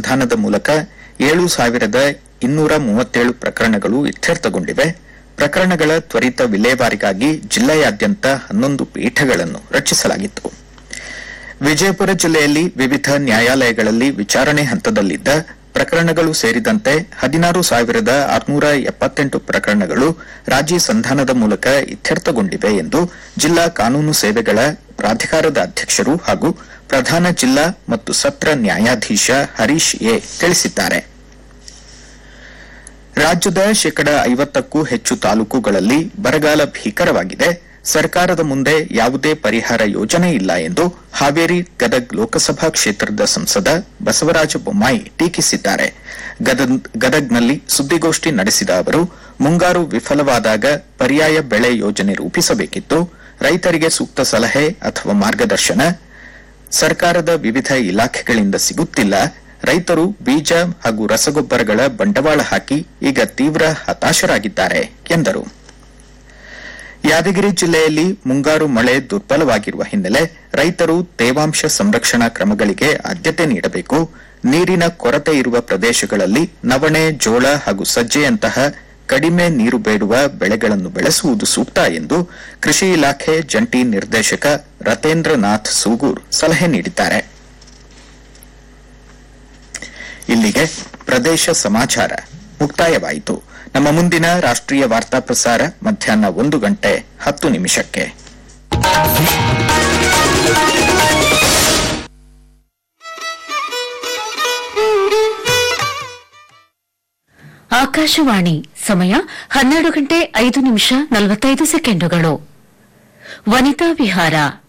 ಸಂಧಾನದ ಮೂಲಕ ಏಳು ಸಾವಿರದ ಇನ್ನೂರ ಮೂವತ್ತೇಳು ಪ್ರಕರಣಗಳು ಇತ್ಯರ್ಥಗೊಂಡಿವೆ ಪ್ರಕರಣಗಳ ತ್ವರಿತ ವಿಲೇವಾರಿಗಾಗಿ ಜಿಲ್ಲೆಯಾದ್ಯಂತ ಹನ್ನೊಂದು ಪೀಠಗಳನ್ನು ರಚಿಸಲಾಗಿತ್ತು ವಿಜಯಪುರ ಜಿಲ್ಲೆಯಲ್ಲಿ ವಿವಿಧ ನ್ಯಾಯಾಲಯಗಳಲ್ಲಿ ವಿಚಾರಣೆ ಹಂತದಲ್ಲಿದ್ದ ಪ್ರಕರಣಗಳು ಸೇರಿದಂತೆ ಹದಿನಾರು ಸಾವಿರದ ಆರುನೂರ ಎಪ್ಪತ್ತೆಂಟು ಪ್ರಕರಣಗಳು ರಾಜಿ ಸಂಧಾನದ ಮೂಲಕ ಇತ್ಯರ್ಥಗೊಂಡಿವೆ ಎಂದು ಜಿಲ್ಲಾ ಕಾನೂನು ಸೇವೆಗಳ ಪ್ರಾಧಿಕಾರದ ಅಧ್ಯಕ್ಷರು ಹಾಗೂ ಪ್ರಧಾನ ಜಿಲ್ಲಾ ಮತ್ತು ಸತ್ರ ನ್ಯಾಯಾಧೀಶ ಹರೀಶ್ ಎ ತಿಳಿಸಿದ್ದಾರೆ ರಾಜ್ಯದ ಶೇಕಡ ಐವತ್ತಕ್ಕೂ ಹೆಚ್ಚು ತಾಲೂಕುಗಳಲ್ಲಿ ಬರಗಾಲ ಭೀಕರವಾಗಿದೆ ಸರ್ಕಾರದ ಮುಂದೆ ಯಾವುದೇ ಪರಿಹಾರ ಯೋಜನೆ ಇಲ್ಲ ಎಂದು ಹಾವೇರಿ ಗದಗ್ ಲೋಕಸಭಾ ಕ್ಷೇತ್ರದ ಸಂಸದ ಬಸವರಾಜ ಬೊಮ್ಮಾಯಿ ಟೀಕಿಸಿದ್ದಾರೆ ಗದಗ್- ಗದಗ್ನಲ್ಲಿ ಸುದ್ದಿಗೋಷ್ಠಿ ನಡೆಸಿದ ಅವರು ಮುಂಗಾರು ವಿಫಲವಾದಾಗ ಪರ್ಯಾಯ ಬೆಳೆ ಯೋಜನೆ ರೂಪಿಸಬೇಕಿತ್ತು ರೈತರಿಗೆ ಸೂಕ್ತ ಸಲಹೆ ಅಥವಾ ಮಾರ್ಗದರ್ಶನ ಸರ್ಕಾರದ ವಿವಿಧ ಇಲಾಖೆಗಳಿಂದ ಸಿಗುತ್ತಿಲ್ಲ ರೈತರು ಬೀಜ ಹಾಗೂ ರಸಗೊಬ್ಬರಗಳ ಬಂಡವಾಳ ಹಾಕಿ ಈಗ ತೀವ್ರ ಹತಾಶರಾಗಿದ್ದಾರೆ ಎಂದರು ಯಾದಗಿರಿ ಜಿಲ್ಲೆಯಲ್ಲಿ ಮುಂಗಾರು ಮಳೆ ದುರ್ಬಲವಾಗಿರುವ ಹಿನ್ನೆಲೆ ರೈತರು ತೇವಾಂಶ ಸಂರಕ್ಷಣಾ ಕ್ರಮಗಳಿಗೆ ಆದ್ಯತೆ ನೀಡಬೇಕು ನೀರಿನ ಕೊರತೆ ಇರುವ ಪ್ರದೇಶಗಳಲ್ಲಿ ನವಣೆ ಜೋಳ ಹಾಗೂ ಸಜ್ಜೆಯಂತಹ ಕಡಿಮೆ ನೀರು ಬೇಡುವ ಬೆಳೆಗಳನ್ನು ಬೆಳೆಸುವುದು ಸೂಕ್ತ ಎಂದು ಕೃಷಿ ಇಲಾಖೆ ಜಂಟಿ ನಿರ್ದೇಶಕ ರತೇಂದ್ರನಾಥ್ ಸೂಗೂರ್ ಸಲಹೆ ನೀಡಿದ್ದಾರೆ ಇಲ್ಲಿಗೆ ಪ್ರದೇಶ ಸಮಾಚಾರ ಮುಕ್ತಾಯವಾಯಿತು ನಮ್ಮ ಮುಂದಿನ ರಾಷ್ಟ್ರೀಯ ವಾರ್ತಾ ಪ್ರಸಾರ ಮಧ್ಯಾಹ್ನ ಒಂದು ಗಂಟೆ ಹತ್ತು ನಿಮಿಷಕ್ಕೆ ಆಕಾಶವಾಣಿ ಸಮಯ ಹನ್ನೆರಡು ಗಂಟೆ ಐದು ನಿಮಿಷ ನಲವತ್ತೈದು ಸೆಕೆಂಡುಗಳು ವನಿತಾ ವಿಹಾರ